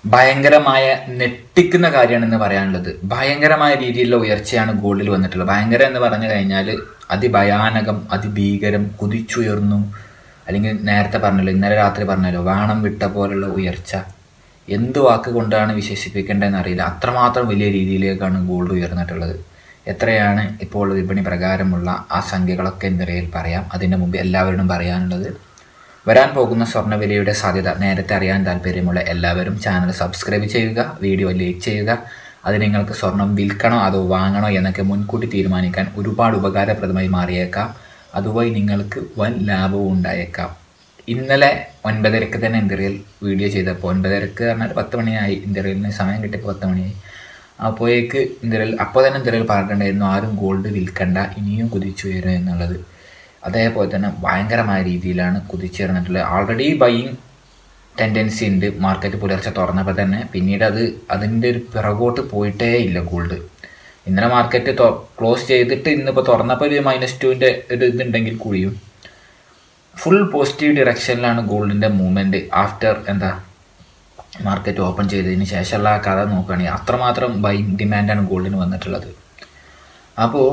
ഭയങ്കരമായ നെട്ടിക്കുന്ന കാര്യമാണെന്ന് പറയാനുള്ളത് ഭയങ്കരമായ രീതിയിലുള്ള ഉയർച്ചയാണ് ഗോൾഡിൽ വന്നിട്ടുള്ളത് ഭയങ്കരം എന്ന് പറഞ്ഞു കഴിഞ്ഞാൽ അതിഭയാനകം അതിഭീകരം കുതിച്ചുയർന്നു അല്ലെങ്കിൽ നേരത്തെ പറഞ്ഞല്ലോ ഇന്നലെ രാത്രി പറഞ്ഞല്ലോ വാണം വിട്ട പോലുള്ള ഉയർച്ച എന്ത് വാക്ക് കൊണ്ടാണ് വിശേഷിപ്പിക്കേണ്ടതെന്ന് അറിയില്ല അത്രമാത്രം വലിയ രീതിയിലേക്കാണ് ഗോൾഡ് ഉയർന്നിട്ടുള്ളത് എത്രയാണ് ഇപ്പോൾ വിപണി പ്രകാരമുള്ള ആ സംഖ്യകളൊക്കെ നിരയിൽ പറയാം അതിൻ്റെ മുമ്പ് എല്ലാവരോടും പറയാനുള്ളത് വരാൻ പോകുന്ന സ്വർണ്ണവിലയുടെ സാധ്യത നേരത്തെ അറിയാൻ താല്പര്യമുള്ള എല്ലാവരും ചാനൽ സബ്സ്ക്രൈബ് ചെയ്യുക വീഡിയോ ലൈക്ക് ചെയ്യുക അത് നിങ്ങൾക്ക് സ്വർണം വിൽക്കണോ അതോ വാങ്ങണോ എന്നൊക്കെ മുൻകൂട്ടി തീരുമാനിക്കാൻ ഒരുപാട് ഉപകാരപ്രദമായി മാറിയേക്കാം അതുവഴി നിങ്ങൾക്ക് വൻ ലാഭവും ഉണ്ടായേക്കാം ഇന്നലെ ഒൻപതരക്ക് തന്നെ ഇന്ത്യയിൽ വീഡിയോ ചെയ്തപ്പോൾ ഒൻപതരക്ക് പറഞ്ഞാൽ പത്ത് മണിയായി ഇന്ത്യയിലിന് സമയം കിട്ടിയപ്പോൾ പത്ത് മണിയായി അപ്പോഴേക്ക് ഇന്ത്യയിൽ അപ്പോൾ തന്നെ ഇന്ത്യയിൽ പറഞ്ഞിട്ടുണ്ടായിരുന്നു ആരും ഗോൾഡ് വിൽക്കണ്ട ഇനിയും കുതിച്ചുയരും എന്നുള്ളത് അതേപോലെ തന്നെ ഭയങ്കരമായ രീതിയിലാണ് കുതിച്ചുയർന്നിട്ടുള്ളത് ആൾറെഡി ബൈയിങ് ടെൻഡൻസി ഉണ്ട് മാർക്കറ്റ് പുലർച്ചെ തുറന്നപ്പോൾ തന്നെ പിന്നീട് അത് അതിൻ്റെ ഒരു പിറകോട്ട് പോയിട്ടേ ഇല്ല ഗോൾഡ് ഇന്നലെ മാർക്കറ്റ് ക്ലോസ് ചെയ്തിട്ട് ഇന്നിപ്പോൾ തുറന്നപ്പോൾ ഒരു മൈനസ് ടുവിൻ്റെ ഒരു ഇതുണ്ടെങ്കിൽ കൂടിയും ഫുൾ പോസിറ്റീവ് ഡിറക്ഷനിലാണ് ഗോൾഡിൻ്റെ മൂവ്മെൻറ്റ് ആഫ്റ്റർ എന്താ മാർക്കറ്റ് ഓപ്പൺ ചെയ്തതിന് ശേഷമുള്ള ആ കഥ നോക്കുകയാണെങ്കിൽ അത്രമാത്രം ബൈങ് ഡിമാൻഡാണ് ഗോൾഡിന് വന്നിട്ടുള്ളത് അപ്പോൾ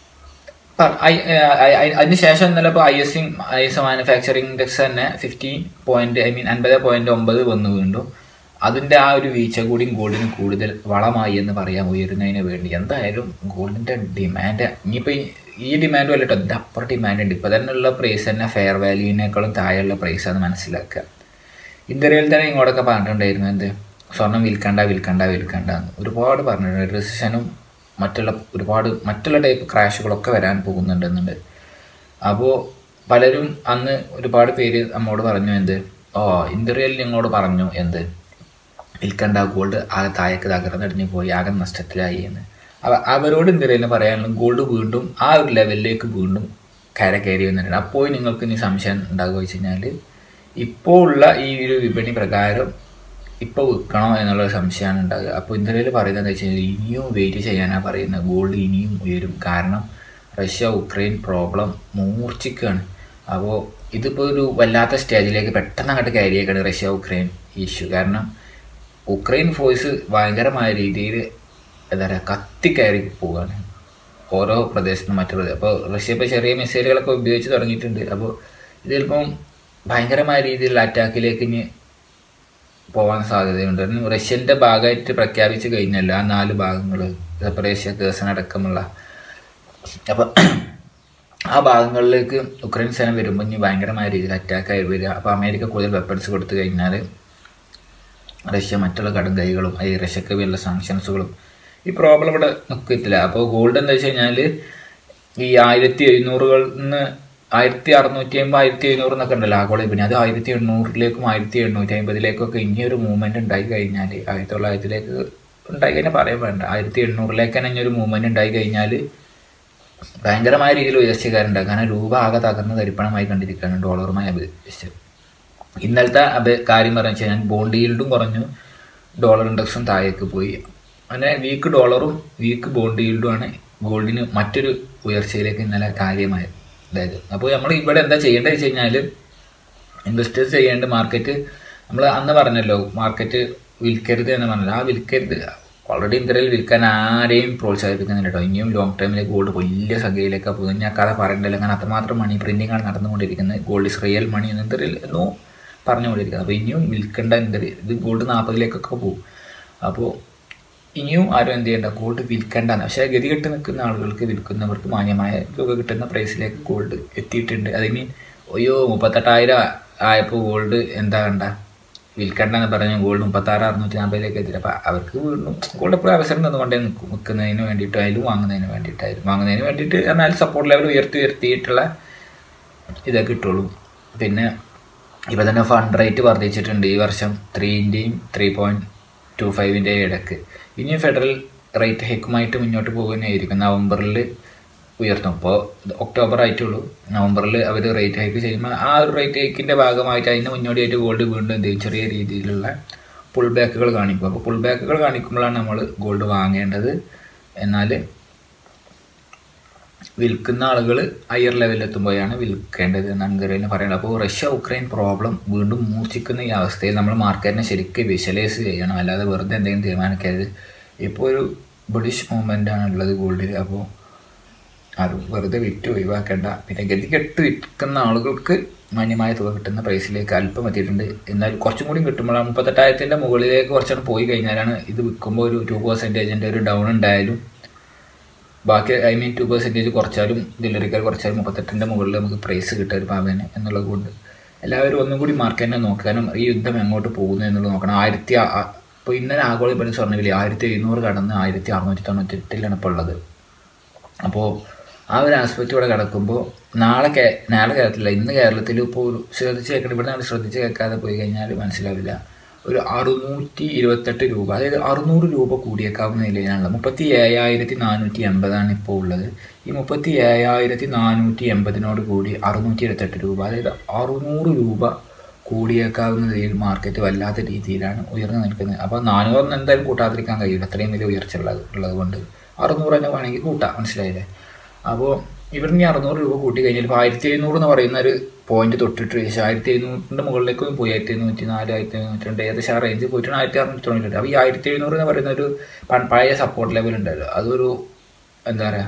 അതിന് ശേഷം ഇന്നലെ ഇപ്പോൾ I S I S manufacturing index തന്നെ ഫിഫ്റ്റി പോയിന്റ് ഐ മീൻ അൻപത് പോയിന്റ് ഒമ്പത് വന്നു വീണ്ടും അതിൻ്റെ ആ ഒരു വീഴ്ച കൂടി ഗോൾഡിന് കൂടുതൽ വളമായി എന്ന് പറയാം ഉയരുന്നതിന് വേണ്ടി എന്തായാലും ഗോൾഡിൻ്റെ ഡിമാൻഡ് ഇനിയിപ്പോൾ ഈ ഡിമാൻഡ് അല്ല കേട്ടോ ഇതിൻ്റെ അപ്പുറം ഡിമാൻഡ് ഉണ്ട് ഇപ്പോൾ തന്നെ ഉള്ള പ്രൈസ് തന്നെ ഫെയർ വാല്യൂവിനേക്കാളും താഴെയുള്ള പ്രൈസാണ് മനസ്സിലാക്കുക ഇന്ത്യയിൽ തന്നെ ഇങ്ങോട്ടൊക്കെ പറഞ്ഞിട്ടുണ്ടായിരുന്നു എന്ത് സ്വർണം വിൽക്കണ്ട വിൽക്കണ്ട വിൽക്കണ്ട എന്ന് ഒരുപാട് പറഞ്ഞിട്ടുണ്ട് റിസഷനും മറ്റുള്ള ഒരുപാട് മറ്റുള്ള ടൈപ്പ് ക്രാഷുകളൊക്കെ വരാൻ പോകുന്നുണ്ടെന്നുണ്ട് അപ്പോൾ പലരും അന്ന് ഒരുപാട് പേര് നമ്മോട് പറഞ്ഞു എന്ത് ഓ ഇന്ത്യയിൽ ഞങ്ങളോട് പറഞ്ഞു എന്ത് വിൽക്കണ്ട ഗോൾഡ് ആകെ താഴേക്ക് തകർന്നടിഞ്ഞു പോയി ആകെ നഷ്ടത്തിലായി എന്ന് അവരോട് ഇന്ത്യയിൽ പറയാനുള്ള ഗോൾഡ് വീണ്ടും ആ ഒരു ലെവലിലേക്ക് വീണ്ടും കര കയറി വന്നിട്ടുണ്ട് അപ്പോൾ നിങ്ങൾക്ക് ഇനി സംശയം ഉണ്ടാകുക വെച്ച് കഴിഞ്ഞാൽ ഇപ്പോൾ ഉള്ള ഈ ഒരു വിപണി പ്രകാരം ഇപ്പോൾ വിൽക്കണോ എന്നുള്ള സംശയമാണ് ഉണ്ടാകുക അപ്പോൾ ഇന്ത്യയിൽ പറയുന്നത് എന്താ വെച്ച് കഴിഞ്ഞാൽ ഇനിയും വെയിറ്റ് ചെയ്യാനാണ് പറയുന്നത് ഗോൾഡ് ഇനിയും ഉയരും കാരണം റഷ്യ ഉക്രൈൻ പ്രോബ്ലം മൂർച്ഛിക്കുകയാണ് അപ്പോൾ ഇതിപ്പോൾ ഒരു വല്ലാത്ത സ്റ്റേജിലേക്ക് പെട്ടെന്ന് അങ്ങോട്ട് കയറിയേക്കാണ് റഷ്യ ഉക്രൈൻ ഇഷ്യൂ കാരണം ഉക്രൈൻ ഫോഴ്സ് ഭയങ്കരമായ രീതിയിൽ എന്താ പറയുക കത്തിക്കയറി പോവുകയാണ് ഓരോ പ്രദേശത്തും മറ്റു പ്രദേശം അപ്പോൾ റഷ്യ ഇപ്പോൾ ചെറിയ മിസൈലുകളൊക്കെ ഉപയോഗിച്ച് തുടങ്ങിയിട്ടുണ്ട് അപ്പോൾ ഇത് ചിലപ്പം ഭയങ്കരമായ രീതിയിലുള്ള അറ്റാക്കിലേക്ക് ഇനി പോകാൻ സാധ്യതയുണ്ട് റഷ്യൻ്റെ ഭാഗമായിട്ട് പ്രഖ്യാപിച്ചു കഴിഞ്ഞല്ലോ ആ നാല് ഭാഗങ്ങൾ സെപ്പറേഷ്യ കേസൻ അടക്കമുള്ള അപ്പം ആ ഭാഗങ്ങളിലേക്ക് ഉക്രൈൻ സേന വരുമ്പോൾ ഇനി ഭയങ്കരമായ രീതിയിൽ അറ്റാക്കായി വരിക അപ്പോൾ അമേരിക്ക കൂടുതൽ വെപ്പൺസ് കൊടുത്തു കഴിഞ്ഞാൽ റഷ്യ മറ്റുള്ള കടും കൈകളും ഈ റഷ്യക്ക് വേണ്ട സാങ്ഷൻസുകളും ഈ പ്രോബ്ലം ഇവിടെ നിൽക്കത്തില്ല അപ്പോൾ ഗോൾഡ് എന്താ വെച്ച് കഴിഞ്ഞാൽ ഈ ആയിരത്തി എഴുന്നൂറുകളിൽ നിന്ന് ആയിരത്തി അറുന്നൂറ്റി അമ്പത് ആയിരത്തി എഴുന്നൂറ് എന്നൊക്കെ ഉണ്ടല്ലോ ആഗോള പിന്നെ അത് ആയിരത്തി എണ്ണൂറിലേക്കും ആയിരത്തി എണ്ണൂറ്റി അമ്പതിലേക്കൊക്കെ ഇനിയൊരു മൂവ്മെന്റ് ഉണ്ടായി കഴിഞ്ഞാൽ ആയിരത്തി തൊള്ളായിരത്തിലേക്ക് ഉണ്ടായി കഴിഞ്ഞാൽ പറയാൻ വേണ്ട ആയിരത്തി എണ്ണൂറിലേക്ക് തന്നെ ഇനിയൊരു മൂവ്മെന്റ് ഉണ്ടായി കഴിഞ്ഞാൽ ഭയങ്കരമായ രീതിയിൽ ഉയർച്ചക്കാരുണ്ടാകും കാരണം രൂപ ആകെ തകർന്ന് തരിപ്പണമായി കണ്ടിരിക്കുകയാണ് ഡോളറുമായി അപേക്ഷിച്ച് ഇന്നലത്തെ അപേ കാര്യം പറഞ്ഞു വെച്ച് കഴിഞ്ഞാൽ ബോണ്ട് ഈൽഡും കുറഞ്ഞു ഡോളർ ഇൻഡെക്സും താഴേക്ക് പോയി അങ്ങനെ വീക്ക് ഡോളറും വീക്ക് ബോണ്ട് ഈൽഡുമാണ് ഗോൾഡിന് മറ്റൊരു ഉയർച്ചയിലേക്ക് ഇന്നലെ കാര്യമായത് അതായത് അപ്പോൾ നമ്മൾ ഇവിടെ എന്താ ചെയ്യേണ്ടത് വെച്ച് കഴിഞ്ഞാൽ ഇൻവെസ്റ്റേഴ്സ് ചെയ്യേണ്ട മാർക്കറ്റ് നമ്മൾ അന്ന് പറഞ്ഞല്ലോ മാർക്കറ്റ് വിൽക്കരുത് എന്ന് പറഞ്ഞല്ലോ ആ വിൽക്കരുത് ഓൾറെഡി ഇന്ത്യയിൽ വിൽക്കാൻ ആരെയും പ്രോത്സാഹിപ്പിക്കുന്നില്ല കേട്ടോ ഇനിയും ലോങ് ടൈമിൽ ഗോൾഡ് വലിയ സംഖ്യയിലേക്കാണ് പോകുന്നത് ഞാൻ കഥ പറയണ്ടല്ലോ കാരണം അത്രമാത്രം മണി പ്രിന്റിംഗ് ആണ് നടന്നുകൊണ്ടിരിക്കുന്നത് ഗോൾഡ് ഇസ് റിയൽ മണി എന്ന് ഇന്ത്യയിൽ എന്നോ പറഞ്ഞുകൊണ്ടിരിക്കുന്നത് അപ്പോൾ ഇനിയും വിൽക്കേണ്ട ഇന്ത്യയിൽ ഇത് ഗോൾഡ് നാൽപ്പതിലേക്കൊക്കെ പോകും അപ്പോൾ ഇനിയും ആരും എന്ത് ചെയ്യേണ്ട ഗോൾഡ് വിൽക്കേണ്ടെന്ന് പക്ഷേ ഗതികെട്ട് നിൽക്കുന്ന ആളുകൾക്ക് വിൽക്കുന്നവർക്ക് മാന്യമായ തുക കിട്ടുന്ന പ്രൈസിലേക്ക് ഗോൾഡ് എത്തിയിട്ടുണ്ട് അതിന് അയ്യോ മുപ്പത്തെട്ടായിരം ആയപ്പോൾ ഗോൾഡ് എന്താ കണ്ട വിൽക്കണ്ടെന്ന് പറഞ്ഞ ഗോൾഡ് മുപ്പത്താറ് അറുന്നൂറ്റി നാൽപ്പതിലേക്ക് എത്തി അപ്പോൾ അവർക്ക് വീണ്ടും ഗോൾഡ് എപ്പോഴും അവസരം തന്നുകൊണ്ടേ നിൽക്കും നിൽക്കുന്നതിന് വേണ്ടിയിട്ടായാലും വാങ്ങുന്നതിന് വേണ്ടിയിട്ടായാലും വാങ്ങുന്നതിന് വേണ്ടിയിട്ട് എന്നാൽ സപ്പോർട്ട് ലെവൽ ഉയർത്തി ഉയർത്തിയിട്ടുള്ള ഇതൊക്കെ കിട്ടുള്ളൂ പിന്നെ ഇപ്പോൾ തന്നെ ഫണ്ട് റേറ്റ് വർദ്ധിച്ചിട്ടുണ്ട് ഈ വർഷം ത്രീൻ്റെയും ത്രീ പോയിൻറ്റ് ടു ഫൈവിൻ്റെ ഇടയ്ക്ക് ഇനിയും ഫെഡറൽ റേറ്റ് ഹൈക്കുമായിട്ട് മുന്നോട്ട് പോകുന്നതായിരിക്കും നവംബറിൽ ഉയർത്തും ഇപ്പോൾ ഒക്ടോബർ ആയിട്ടുള്ളൂ നവംബറിൽ അവർ റേറ്റ് ഹൈക്ക് ചെയ്യുമ്പോൾ ആ ഒരു റേറ്റ് ഹൈക്കിൻ്റെ ഭാഗമായിട്ട് അതിന് മുന്നോടിയായിട്ട് ഗോൾഡ് വീണ്ടും എന്ത് ചെയ്യും ചെറിയ രീതിയിലുള്ള പുൾ ബാക്കുകൾ കാണിക്കും അപ്പോൾ പുൾ ബാക്കുകൾ കാണിക്കുമ്പോഴാണ് നമ്മൾ ഗോൾഡ് വാങ്ങേണ്ടത് എന്നാൽ വിൽക്കുന്ന ആളുകൾ ഹയർ ലെവലിൽ എത്തുമ്പോഴാണ് വിൽക്കേണ്ടത് എന്നാണ് ഗറേലിന് പറയുന്നത് അപ്പോൾ റഷ്യ ഉക്രൈൻ പ്രോബ്ലം വീണ്ടും മൂർച്ഛിക്കുന്ന ഈ അവസ്ഥയിൽ നമ്മൾ മാർക്കറ്റിനെ ശരിക്കും വിഷ്വലൈസ് ചെയ്യണം അല്ലാതെ വെറുതെ എന്തെങ്കിലും തീരുമാനിക്കരുത് ഇപ്പോൾ ഒരു ബുഡിഷ് മൂവ്മെൻ്റ് ആണ് ഉള്ളത് ഗോൾഡിൽ അപ്പോൾ അത് വെറുതെ വിറ്റ് ഒഴിവാക്കേണ്ട പിന്നെ ഗതികെട്ട് വിൽക്കുന്ന ആളുകൾക്ക് മാന്യമായ തുക കിട്ടുന്ന പ്രൈസിലേക്ക് അല്പം എത്തിയിട്ടുണ്ട് എന്നാൽ കുറച്ചും കൂടി കിട്ടുമ്പോഴാണ് മുപ്പത്തെട്ടായിരത്തിൻ്റെ മുകളിലേക്ക് കുറച്ചാണ് പോയി കഴിഞ്ഞാലാണ് ഇത് വിൽക്കുമ്പോൾ ഒരു ടു പെർസെൻറ്റേജിൻ്റെ ഒരു ഡൗൺ ഉണ്ടായാലും ബാക്കി ഐ മീൻ ടു പെർസെൻറ്റേജ് കുറച്ചാലും ഡെലിവറിക്കാർ കുറച്ചാലും മുപ്പത്തെട്ടിൻ്റെ മുകളിൽ നമുക്ക് പ്രൈസ് കിട്ടുക ഒരു പാവന് എന്നുള്ളത് കൊണ്ട് എല്ലാവരും ഒന്നും കൂടി മാർക്കറ്റിനെ നോക്കുക കാരണം ഈ യുദ്ധം എങ്ങോട്ട് പോകുന്നു എന്നുള്ളത് നോക്കണം ആയിരത്തി ഇപ്പോൾ ഇന്നലെ ആഗോള വിപണി സ്വർണ്ണവില ആയിരത്തി എഴുന്നൂറ് കടന്ന് ആയിരത്തി അറുന്നൂറ്റി തൊണ്ണൂറ്റി എട്ടിലാണ് ഇപ്പോൾ ഉള്ളത് അപ്പോൾ ആ ഒരു ആസ്പെക്റ്റ് ഇവിടെ കിടക്കുമ്പോൾ നാളെ കേ നാളെ കേരളത്തിലില്ല ഇന്ന് കേരളത്തിൽ ഇപ്പോൾ ഒരു ശ്രദ്ധിച്ച് കേൾക്കണം ഇവിടെ നമ്മൾ ശ്രദ്ധിച്ച് കേൾക്കാതെ പോയി കഴിഞ്ഞാൽ മനസ്സിലാവില്ല ഒരു അറുന്നൂറ്റി ഇരുപത്തെട്ട് രൂപ അതായത് അറുന്നൂറ് രൂപ കൂടിയേക്കാവുന്ന നിലയിലാണുള്ളത് മുപ്പത്തി ഏഴായിരത്തി നാനൂറ്റി എൺപതാണ് ഇപ്പോൾ ഉള്ളത് ഈ മുപ്പത്തി ഏഴായിരത്തി നാനൂറ്റി എൺപതിനോട് കൂടി അറുന്നൂറ്റി ഇരുപത്തെട്ട് രൂപ അതായത് അറുന്നൂറ് രൂപ കൂടിയേക്കാവുന്ന രീതിയിൽ മാർക്കറ്റ് വല്ലാത്ത രീതിയിലാണ് ഉയർന്നു നിൽക്കുന്നത് അപ്പോൾ നാനൂറിന് എന്തായാലും കൂട്ടാതിരിക്കാൻ കഴിയില്ല അത്രയും വലിയ ഉയർച്ച ഉള്ളത് ഉള്ളത് കൊണ്ട് അറുന്നൂറ് തന്നെ വേണമെങ്കിൽ കൂട്ടാം മനസ്സിലായില്ലേ അപ്പോൾ ഇവരിനി അറുന്നൂറ് രൂപ കൂട്ടി കഴിഞ്ഞാൽ ഇപ്പോൾ ആയിരത്തി എഴുന്നൂറ് എന്ന് പറയുന്ന ഒരു പോയിന്റ് തൊട്ടിട്ട് ശേഷം ആയിരത്തി എഴുന്നൂറിൻ്റെ മുകളിലേക്കും പോയി ആയിരത്തി എഴുന്നൂറ്റി നാല് ആയിരത്തി എഴുന്നൂറ്റി രണ്ട് ഏകദേശം ആ റേഞ്ച് പോയിട്ടാണ് ആയിരത്തി അറുന്നൂറ്റി തൊണ്ണൂറ്റി അപ്പോൾ ഈ ആയിരത്തി എഴുന്നൂറ് എന്ന് പറയുന്ന ഒരു പ- പഴയ സപ്പോർട്ട് ലെവൽ ഉണ്ടല്ലോ അതൊരു എന്താ പറയുക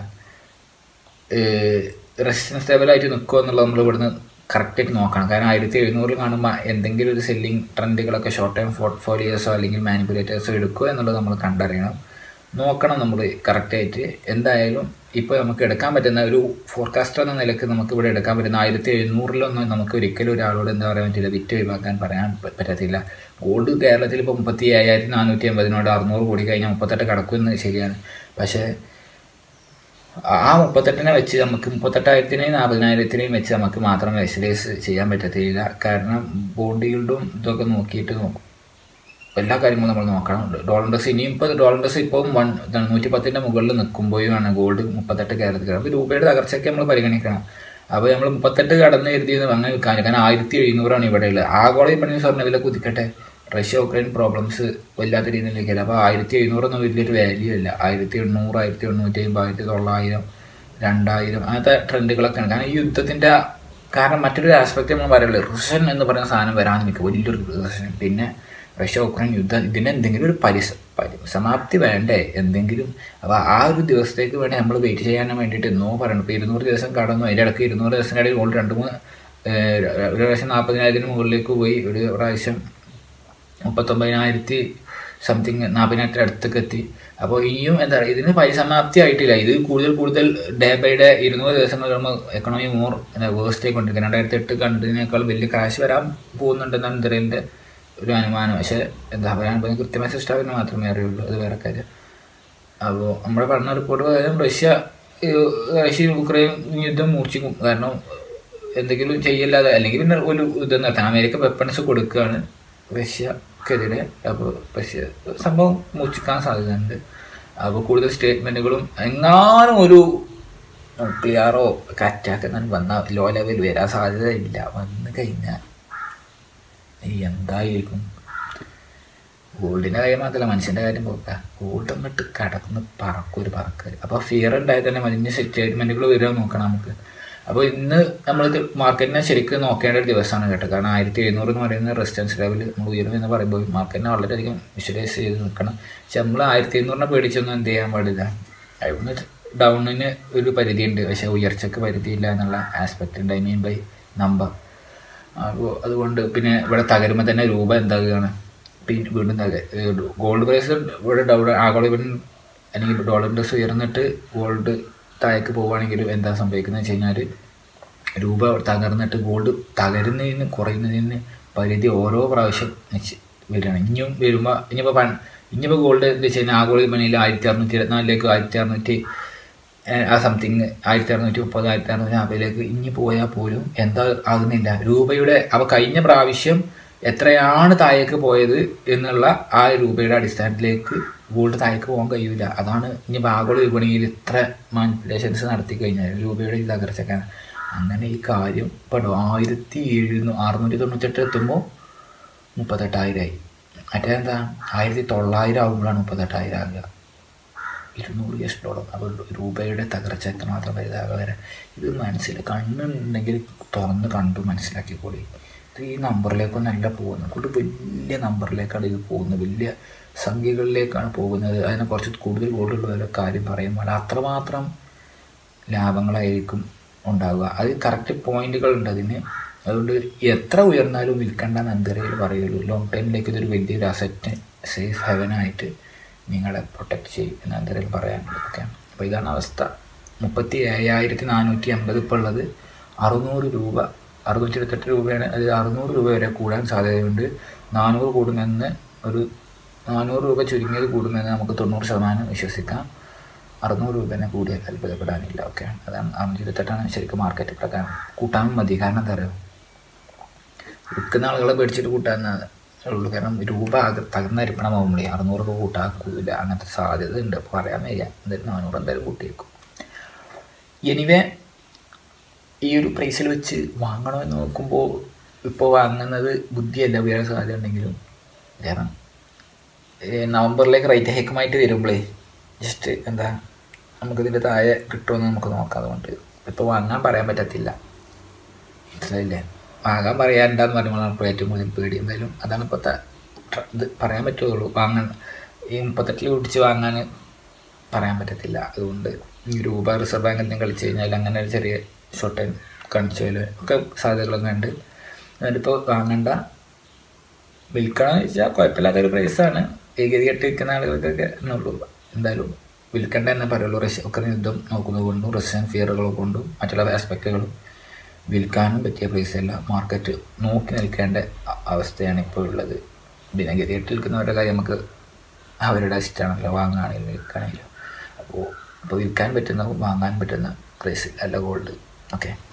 റെസിസ്റ്റൻസ് ലെവലായിട്ട് നിൽക്കുമോ എന്നുള്ളത് നമ്മൾ ഇവിടുന്ന് കറക്റ്റായിട്ട് നോക്കണം കാരണം ആയിരത്തി എഴുന്നൂറിൽ കാണുമ്പോൾ എന്തെങ്കിലും ഒരു സെല്ലിംഗ് ട്രെൻഡുകളൊക്കെ ഷോർട്ട് ടൈം പോർട്ട്ഫോളിയോസോ അല്ലെങ്കിൽ മാനിപ്പുലേറ്റേഴ്സോ എടുക്കുമോ എന്നുള്ളത് നമ്മൾ കണ്ടറിയണം നോക്കണം നമ്മൾ കറക്റ്റായിട്ട് എന്തായാലും ഇപ്പോൾ നമുക്ക് എടുക്കാൻ പറ്റുന്ന ഒരു ഫോർകാസ്റ്റർ എന്ന നിലക്ക് നമുക്ക് ഇവിടെ എടുക്കാൻ പറ്റുന്ന ആയിരത്തി എഴുന്നൂറിലൊന്നും നമുക്ക് ഒരിക്കലും ഒരാളോട് എന്താ പറയാൻ പറ്റില്ല വിറ്റ് ഒഴിവാക്കാൻ പറയാൻ പ- പറ്റത്തില്ല ഗോൾഡ് കേരളത്തിൽ ഇപ്പോൾ മുപ്പത്തി അയ്യായിരത്തി നാനൂറ്റി അമ്പതിനോട് അറുന്നൂറ് കൂടി കഴിഞ്ഞാൽ മുപ്പത്തെട്ട് കിടക്കുമെന്ന് ശരിയാണ് പക്ഷേ ആ മുപ്പത്തെട്ടിനെ വെച്ച് നമുക്ക് മുപ്പത്തെട്ടായിരത്തിനെയും നാൽപ്പതിനായിരത്തിനെയും വെച്ച് നമുക്ക് മാത്രം വിഷ്വലൈസ് ചെയ്യാൻ പറ്റത്തില്ല കാരണം ബോണ്ട് ഈൽഡും ഇതൊക്കെ നോക്കിയിട്ട് നോക്കും എല്ലാ കാര്യങ്ങളും നമ്മൾ നോക്കണം ഡോളർ ഇൻഡെക്സ് ഇനിയും ഇപ്പോൾ ഡോളർ ഇൻഡെക്സ് ഇപ്പം വൺ നൂറ്റി പത്തിൻ്റെ മുകളിൽ നിൽക്കുമ്പോഴുമാണ് ഗോൾഡ് മുപ്പത്തെട്ട് കയറത്ത് കയറും അപ്പോൾ രൂപയുടെ തകർച്ചയൊക്കെ നമ്മൾ പരിഗണിക്കണം അപ്പോൾ നമ്മൾ മുപ്പത്തെട്ട് കടന്ന് എഴുതിയത് അങ്ങനെ വിൽക്കാൻ കാരണം ആയിരത്തി എഴുന്നൂറാണ് ഇവിടെ ഉള്ളത് ആഗോള വിപണി സ്വർണ്ണവില കുതിക്കട്ടെ റഷ്യ ഉക്രൈൻ പ്രോബ്ലംസ് വല്ലാത്ത രീതിയിലേക്കല്ല അപ്പോൾ ആയിരത്തി എഴുന്നൂറൊന്നും വലിയൊരു വാല്യൂ അല്ല ആയിരത്തി എണ്ണൂറ് ആയിരത്തി എണ്ണൂറ്റി അമ്പത് ആയിരത്തി തൊള്ളായിരം രണ്ടായിരം അങ്ങനത്തെ ട്രെൻഡുകളൊക്കെയാണ് കാരണം ഈ യുദ്ധത്തിൻ്റെ കാരണം മറ്റൊരു ആസ്പെക്ട് നമ്മൾ പറയുള്ളത് റിസഷൻ എന്ന് പറയുന്ന സാധനം വരാൻ നിൽക്കും വലിയൊരു റിസഷൻ പിന്നെ റഷ്യ ഉക്രൈൻ യുദ്ധം ഇതിന് എന്തെങ്കിലും ഒരു പരിസ പരിസമാപ്തി വേണ്ടേ എന്തെങ്കിലും അപ്പോൾ ആ ഒരു ദിവസത്തേക്ക് വേണ്ടി നമ്മൾ വെയിറ്റ് ചെയ്യാൻ വേണ്ടിയിട്ട് എന്നോ പറയണം ഇപ്പോൾ ഇരുന്നൂറ് ദിവസം കടന്നു അതിൻ്റെ ഇടയ്ക്ക് ഇരുന്നൂറ് ദിവസത്തിൻ്റെ ഇടയിൽ ഗോൾഡ് രണ്ട് മൂന്ന് ഏഹ്, ഒരു പ്രാവശ്യം നാൽപ്പതിനായിരത്തിന് മുകളിലേക്ക് പോയി ഒരു പ്രാവശ്യം മുപ്പത്തൊമ്പതിനായിരത്തി സംതിങ് നാൽപ്പതിനായിരത്തിന് അടുത്തേക്ക് എത്തി അപ്പോൾ ഇനിയും എന്താ പറയുക ഇതിന് പരിസമാപ്തി ആയിട്ടില്ല ഇത് കൂടുതൽ കൂടുതൽ ഡേ ബൈ ഡേ ഇരുന്നൂറ് ദിവസങ്ങൾ കഴിയുമ്പോൾ എക്കണോമി മോർ വേഴ്സ്റ്റ് കൊണ്ടിരിക്കുക രണ്ടായിരത്തി എട്ട് കണ്ടതിനേക്കാൾ വലിയ ക്രാഷ് വരാൻ പോകുന്നുണ്ടെന്നാണ് ഇന്ദ്രൻ്റെ ഒരു അനുമാനം പക്ഷേ എന്താ പറയുക കൃത്യമായ സിസ്റ്റാവിന് മാത്രമേ അറിയുള്ളൂ അത് വേറെ കാര്യം അപ്പോൾ നമ്മുടെ പഠന റിപ്പോർട്ട് പ്രകാരം റഷ്യ ഏഹ്, റഷ്യ യുക്രൈൻ യുദ്ധം മൂർച്ഛിക്കും കാരണം എന്തെങ്കിലും ചെയ്യല്ലാതെ അല്ലെങ്കിൽ പിന്നെ ഒരു ഇത് നടത്താൻ അമേരിക്ക വെപ്പൺസ് കൊടുക്കുകയാണ് റഷ്യക്കെതിരെ അപ്പോൾ റഷ്യ സംഭവം മൂർച്ഛിക്കാൻ സാധ്യതയുണ്ട് അപ്പോൾ കൂടുതൽ സ്റ്റേറ്റ്മെൻറ്റുകളും എങ്ങാനും ഒരു ന്യൂക്ലിയറോ അറ്റാക്ക് എന്നാണ് വന്ന ലോ ലെവൽ വരാൻ സാധ്യതയില്ല വന്നു കഴിഞ്ഞാൽ എന്തായിരിക്കും ഗോൾഡിൻ്റെ കാര്യം മാത്രമല്ല മനുഷ്യൻ്റെ കാര്യം പോക്കാം ഗോൾഡ് അങ്ങോട്ട് കടന്ന് പറക്കും ഒരു പറക്ക് അപ്പോൾ ഫിയർ ഉണ്ടായാൽ തന്നെ മതിഞ്ഞ സ്റ്റേറ്റ്മെൻറ്റുകൾ വരിക നോക്കണം നമുക്ക് അപ്പോൾ ഇന്ന് നമ്മളിത് മാർക്കറ്റിനെ ശരിക്കും നോക്കേണ്ട ഒരു ദിവസമാണ് കേട്ടോ കാരണം ആയിരത്തി എഴുന്നൂറ് എന്ന് പറയുന്ന റെസിസ്റ്റൻസ് ലെവൽ നമ്മൾ ഉയരും എന്ന് പറയുമ്പോൾ മാർക്കറ്റിനെ വളരെയധികം വിഷ്വലൈസ് ചെയ്ത് നിൽക്കണം പക്ഷെ നമ്മൾ ആയിരത്തി എഴുന്നൂറിനെ പേടിച്ചൊന്നും എന്ത് ചെയ്യാൻ പാടില്ല അവിടുന്ന് ഡൗണിന് ഒരു പരിധിയുണ്ട് പക്ഷേ ഉയർച്ചയ്ക്ക് പരിധിയില്ല എന്നുള്ള ആസ്പെക്റ്റ് ഉണ്ട് ഐ മീൻ ബൈ നമ്പർ അപ്പോൾ അതുകൊണ്ട് പിന്നെ ഇവിടെ തകരുമ്പോൾ തന്നെ രൂപ എന്താകുകയാണ് പിന്നെ വീണ്ടും തക ഗോൾഡ് പ്രൈസ് ഇവിടെ ഡൗൺ ആഗോള വിപണി അല്ലെങ്കിൽ ഡോളർ ഇൻഡെക്സ് ഉയർന്നിട്ട് ഗോൾഡ് താഴേക്ക് പോവുകയാണെങ്കിലും എന്താ സംഭവിക്കുന്നത് വെച്ച് കഴിഞ്ഞാൽ രൂപ തകർന്നിട്ട് ഗോൾഡ് തകരുന്നതിന് കുറയുന്നതിന് പരിധി ഓരോ പ്രാവശ്യം നിശ്ച- വരികയാണ് ഇനിയും വരുമ്പോൾ ഇനിയിപ്പോൾ പൺ ഇനിയിപ്പോൾ ഗോൾഡ് എന്താ വെച്ച് കഴിഞ്ഞാൽ ആഗോള വിപണിയിൽ ആയിരത്തി അറുന്നൂറ്റി ഇരുപത്തിനാലിലേക്ക് ആയിരത്തി അറുന്നൂറ്റി ഏഹ് ആ സംതിങ് ആയിരത്തി അറുന്നൂറ്റി മുപ്പത് ആയിരത്തി അറുന്നൂറ്റി നാൽപ്പതിലേക്ക് ഇനി പോയാൽ പോലും എന്താ ആകുന്നില്ല രൂപയുടെ അപ്പോൾ കഴിഞ്ഞ പ്രാവശ്യം എത്രയാണ് താഴേക്ക് പോയത് എന്നുള്ള ആ രൂപയുടെ അടിസ്ഥാനത്തിലേക്ക് ഗോൾഡ് താഴേക്ക് പോകാൻ കഴിയില്ല അതാണ് ഇനി ആഗോള വിപണിയിൽ ഇത്ര മാനിപ്പുലേഷൻസ് നടത്തി കഴിഞ്ഞാൽ രൂപയുടെ ഈ തകർച്ചക്കാണ് അങ്ങനെ ഈ കാര്യം ഇപ്പോൾ ആയിരത്തി എഴുന്നൂ അറുന്നൂറ്റി തൊണ്ണൂറ്റെട്ട് എത്തുമ്പോൾ മുപ്പത്തെട്ടായിരമായി മറ്റേ എന്താ ആയിരത്തി തൊള്ളായിരം ആകുമ്പോഴാണ് മുപ്പത്തെട്ടായിരം ആകുക ഇരുന്നൂറ് യു എസ് ഡോളർ അപ്പോൾ രൂപയുടെ തകർച്ച എത്രമാത്രം വലുതാകാൻ വരെ ഇത് മനസ്സിൽ കണ്ണുണ്ടെങ്കിൽ തുറന്ന് കണ്ടു മനസ്സിലാക്കിക്കൂടി ഇത് ഈ നമ്പറിലേക്കൊന്നല്ല പോകുന്നത് കൂടുതൽ വലിയ നമ്പറിലേക്കാണ് ഇത് പോകുന്നത് വലിയ സംഖ്യകളിലേക്കാണ് പോകുന്നത് അതിനെ കുറച്ച് കൂടുതൽ കൂടുതലുള്ള കാര്യം പറയുമ്പോൾ അത്രമാത്രം ലാഭങ്ങളായിരിക്കും ഉണ്ടാവുക അത് കറക്റ്റ് പോയിന്റുകൾ ഉണ്ട് അതിന് അതുകൊണ്ട് എത്ര ഉയർന്നാലും വിൽക്കേണ്ടെന്ന് എന്തരയിൽ പറയുള്ളൂ ലോങ് ടൈമിലേക്ക് ഇതൊരു വലിയൊരു അസറ്റ് സേഫ് ഹെവനായിട്ട് നിങ്ങളെ പ്രൊട്ടക്റ്റ് ചെയ്യും എന്ന് എന്തരയിൽ പറയാനുള്ളത് ഓക്കെ അപ്പോൾ ഇതാണ് അവസ്ഥ മുപ്പത്തി ഏഴായിരത്തി നാനൂറ്റി അമ്പത് ഇപ്പോൾ ഉള്ളത് അറുന്നൂറ് രൂപ അറുന്നൂറ്റി ഇരുപത്തെട്ട് രൂപയാണ് അത് അറുന്നൂറ് രൂപ വരെ കൂടാൻ സാധ്യതയുണ്ട് നാനൂറ് കൂടുമെന്ന് ഒരു നാനൂറ് രൂപ ചുരുങ്ങിയത് കൂടുമെന്ന് നമുക്ക് തൊണ്ണൂറ് ശതമാനം വിശ്വസിക്കാം അറുന്നൂറ് രൂപ തന്നെ കൂടിയ അത്ഭുതപ്പെടാനില്ല ഓക്കെ അതാണ് അറുന്നൂറ്റി ഇരുപത്തെട്ടാണ് ശരിക്കും മാർക്കറ്റ് പ്രകാരം കൂട്ടാനും മതി കാരണം എന്താ പറയുക വിൽക്കുന്ന ആളുകളെ പേടിച്ചിട്ട് കൂട്ടാന്ന് ഉള്ളൂ കാരണം രൂപ ആകെ തകർന്നരിപ്പണമാകുമ്പോഴേ അറുന്നൂറ് രൂപ കൂട്ടാക്കൂല അങ്ങനത്തെ സാധ്യത ഉണ്ട് പറയാൻ വയ്യ എന്തായാലും നാനൂറ് എന്തായാലും കൂട്ടിയേക്കും എനിവേ ഈ ഒരു പ്രൈസിൽ വെച്ച് വാങ്ങണമെന്ന് നോക്കുമ്പോൾ ഇപ്പോൾ വാങ്ങുന്നത് ബുദ്ധിയല്ല ഉയരാൻ സാധ്യത ഉണ്ടെങ്കിലും കാരണം നവംബറിലേക്ക് റേറ്റ് ഹേക്കുമായിട്ട് വരുമ്പോഴേ ജസ്റ്റ് എന്താ നമുക്കിതിൻ്റെ താഴെ കിട്ടുമെന്ന് നമുക്ക് നോക്കാം അതുകൊണ്ട് ഇപ്പോൾ വാങ്ങാൻ പറയാൻ പറ്റത്തില്ല മനസ്സിലായില്ലേ വാങ്ങാൻ പറയാനുണ്ടെന്ന് പറയുമ്പോഴാണ് ഇപ്പോൾ ഏറ്റവും കൂടുതൽ പേടി എന്തായാലും അതാണ് ഇപ്പോഴത്തെ ഇത് പറയാൻ പറ്റുള്ളൂ വാങ്ങാൻ ഈ മുപ്പത്തെട്ടിൽ പിടിച്ച് വാങ്ങാൻ പറയാൻ പറ്റത്തില്ല അതുകൊണ്ട് ഈ രൂപ റിസർവ് ബാങ്കിൽ നിന്ന് കളിച്ച് കഴിഞ്ഞാൽ അങ്ങനെ ഒരു ചെറിയ ഷോർട്ട് ടൈം കാണിച്ചാൽ ഒക്കെ സാധ്യതകളൊക്കെ ഉണ്ട് എന്നിട്ടിപ്പോൾ വാങ്ങണ്ട വിൽക്കണമെന്ന് വെച്ചാൽ കുഴപ്പമില്ലാത്തൊരു പ്രൈസാണ് ഏകീകരിട്ട് വിൽക്കുന്ന ആളുകൾക്കൊക്കെ എന്നുള്ളൂ എന്തായാലും വിൽക്കേണ്ട തന്നെ പറയുള്ളൂ റഷ്യ ഒക്കെ യുദ്ധം നോക്കുന്നത് കൊണ്ടും റഷ്യൻ ഫിയറുകൾ കൊണ്ടും മറ്റുള്ള ആസ്പെക്റ്റുകളും വിൽക്കാനും പറ്റിയ പ്രൈസല്ല മാർക്കറ്റ് നോക്കി നിൽക്കേണ്ട അവസ്ഥയാണ് ഇപ്പോൾ ഉള്ളത് പിന്നെ ഗതികെട്ട് നിൽക്കുന്നവരുടെ കാര്യം നമുക്ക് അവരുടെ ഇഷ്ടമാണല്ലോ വാങ്ങുകയാണെങ്കിലും വിൽക്കുകയാണെങ്കിലും അപ്പോൾ ഇപ്പോൾ വിൽക്കാൻ പറ്റുന്ന വാങ്ങാൻ പറ്റുന്ന പ്രൈസ് അല്ല ഗോൾഡ് ഓക്കെ